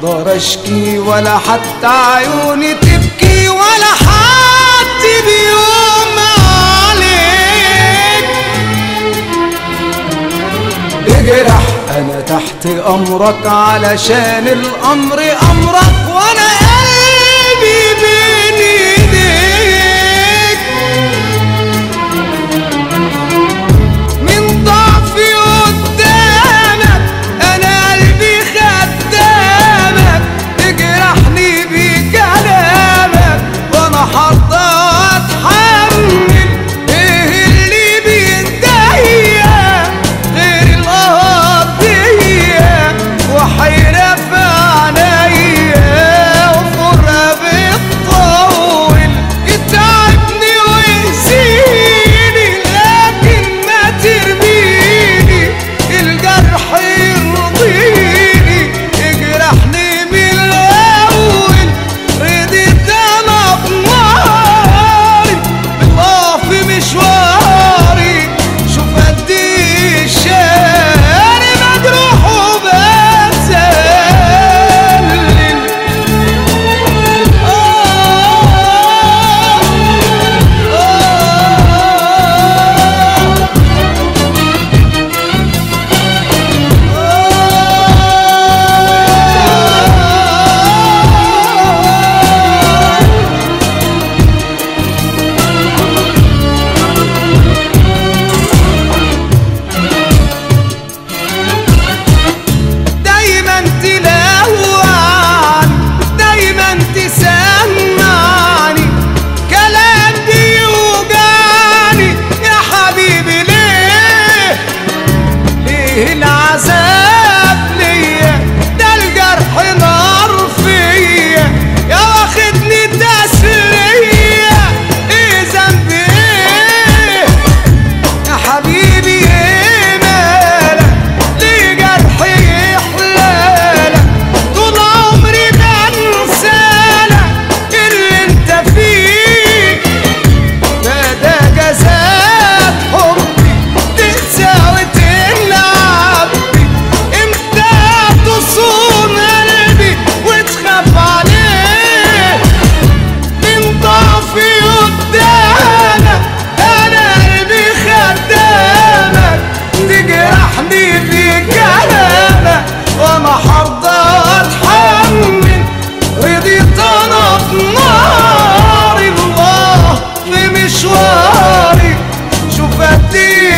اقدر اشكي ولا حتى عيوني تبكي ولا حد بيوم عليك اجرح انا تحت امرك علشان الامر امرك وانا قلبي بين ايديك من ضعفي قدامك انا قلبي خدامك تجرحني بكلامك وانا حاطه اتحمل ايه اللي بيديا غير القضيه وحيره في عينيا وفرقه بتطول يتعبني ويزيني لكن ما ترميني الجرح يرضيني اجرحني من الاول رضيت انا بناري بالله في مشواري شوف قد ايه شاري مجروح وبتسلل دايما تلوعني دايما تسمعني كلام بيوجعني يا حبيبي ليه ليه العذاب ليا ده الجرح نار فيا يا واخدني تسلية ايه ذنبي ايه يا حبيبي ايه مالك ليه جرحي يحلالك طول عمري بنسالك اللي انت فيه ده ده جزاء حبي تنسى وتلعب بي امتى تصون قلبي وتخاف عليه من ضعفي قدامك انا قلبي خدامك تجرحني بكلامك وانا حرضى اتحمل رضيت انا بنار الله في مشواري شوف قد ايه